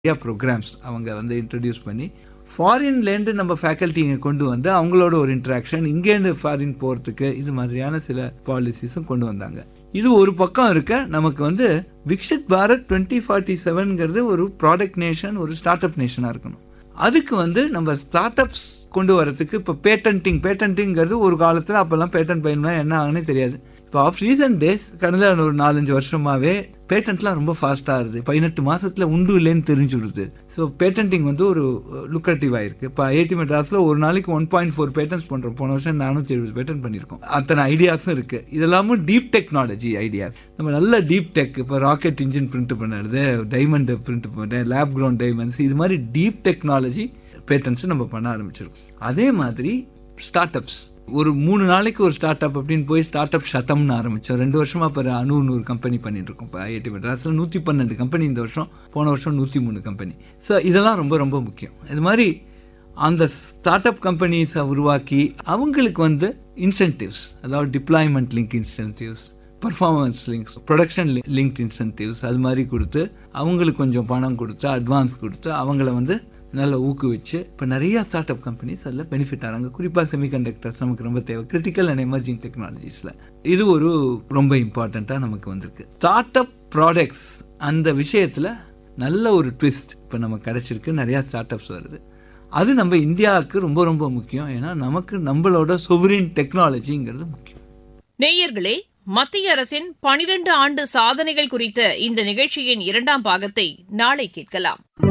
நிறைய ப்ரோக்ராம்ஸ் அவங்க வந்து இன்ட்ரடியூஸ் பண்ணி ஃபாரின்லேருந்து நம்ம ஃபேக்கல்ட்டி இங்கே கொண்டு வந்து அவங்களோட ஒரு இன்ட்ராக்ஷன் இங்கேருந்து ஃபாரின் போகிறதுக்கு இது மாதிரியான சில பாலிசிஸும் கொண்டு வந்தாங்க இது ஒரு பக்கம் இருக்க நமக்கு வந்து விக்ஷித் பாரத் டுவெண்ட்டி ஃபார்ட்டி செவன்ங்கிறது ஒரு ப்ராடக்ட் நேஷன் ஒரு ஸ்டார்ட் அப் நேஷனாக இருக்கணும் அதுக்கு வந்து நம்ம ஸ்டார்ட் அப்ஸ் கொண்டு வரதுக்கு இப்போ பேட்டன்டிங் பேட்டன்டிங்கிறது ஒரு காலத்தில் அப்போல்லாம் பேட்டன் பயன்னா என்ன ஆகுன்னு தெரியாது இப்போ ஆஃப் ரீசன்ட் டேஸ் கடந்த ஒரு நாலஞ்சு வருஷமாவே பேட்டன்ட்லாம் ரொம்ப ஃபாஸ்ட்டாக ஆகுது பதினெட்டு மாசத்துல உண்டு இல்லைன்னு தெரிஞ்சுடுது ஸோ பேட்டன்டிங் வந்து ஒரு லுக்ரேட்டிவ் ஆயிருக்கு இப்போ ஐஐடி மெட்ராஸில் ஒரு நாளைக்கு ஒன் பாயிண்ட் ஃபோர் பேட்டன்ஸ் பண்ணுறோம் போன வருஷம் நானூற்றி எழுபது பேட்டன் பண்ணியிருக்கோம் அத்தனை ஐடியாஸும் இருக்கு இதெல்லாமும் டீப் டெக்னாலஜி ஐடியாஸ் நம்ம நல்ல டீப் டெக் இப்போ ராக்கெட் இன்ஜின் பிரிண்ட் பண்ணுறது டைமண்ட் பிரிண்ட் பண்ணுறது லேப் கிரவுண்ட் டைமண்ட்ஸ் இது மாதிரி டீப் டெக்னாலஜி பேட்டன்ஸ் நம்ம பண்ண ஆரம்பிச்சிருக்கோம் அதே மாதிரி ஸ்டார்ட் அப்ஸ் ஒரு மூணு நாளைக்கு ஒரு ஸ்டார்ட் அப் அப்படின்னு போய் ஸ்டார்ட் அப் சதம்னு ஆரம்பித்தோம் ரெண்டு வருஷமா இப்போ நூறு நூறு கம்பெனி பண்ணிட்டு இருக்கோம் இப்போ ஐஐடி மெட்ராஸில் நூற்றி பன்னெண்டு கம்பெனி இந்த வருஷம் போன வருஷம் நூற்றி மூணு கம்பெனி ஸோ இதெல்லாம் ரொம்ப ரொம்ப முக்கியம் இது மாதிரி அந்த ஸ்டார்ட் அப் கம்பெனிஸை உருவாக்கி அவங்களுக்கு வந்து இன்சென்டிவ்ஸ் அதாவது deployment link incentives performance links production link incentives அது மாதிரி கொடுத்து அவங்களுக்கு கொஞ்சம் பணம் கொடுத்து அட்வான்ஸ் கொடுத்து அவங்கள வந்து நல்லா ஊக்குவிச்சு இப்போ நிறைய ஸ்டார்ட் அப் கம்பெனிஸ் அதில் பெனிஃபிட் ஆகிறாங்க குறிப்பாக செமிகண்டக்டர்ஸ் நமக்கு ரொம்ப தேவை கிரிட்டிக்கல் அண்ட் எமர்ஜிங் டெக்னாலஜிஸில் இது ஒரு ரொம்ப இம்பார்ட்டண்ட்டாக நமக்கு வந்திருக்கு ஸ்டார்ட் அப் ப்ராடக்ட்ஸ் அந்த விஷயத்தில் நல்ல ஒரு ட்விஸ்ட் இப்போ நமக்கு கிடைச்சிருக்கு நிறையா ஸ்டார்ட் அப்ஸ் வருது அது நம்ம இந்தியாவுக்கு ரொம்ப ரொம்ப முக்கியம் ஏன்னா நமக்கு நம்மளோட சொவரின் டெக்னாலஜிங்கிறது முக்கியம் நேயர்களே மத்திய அரசின் பனிரெண்டு ஆண்டு சாதனைகள் குறித்த இந்த நிகழ்ச்சியின் இரண்டாம் பாகத்தை நாளை கேட்கலாம்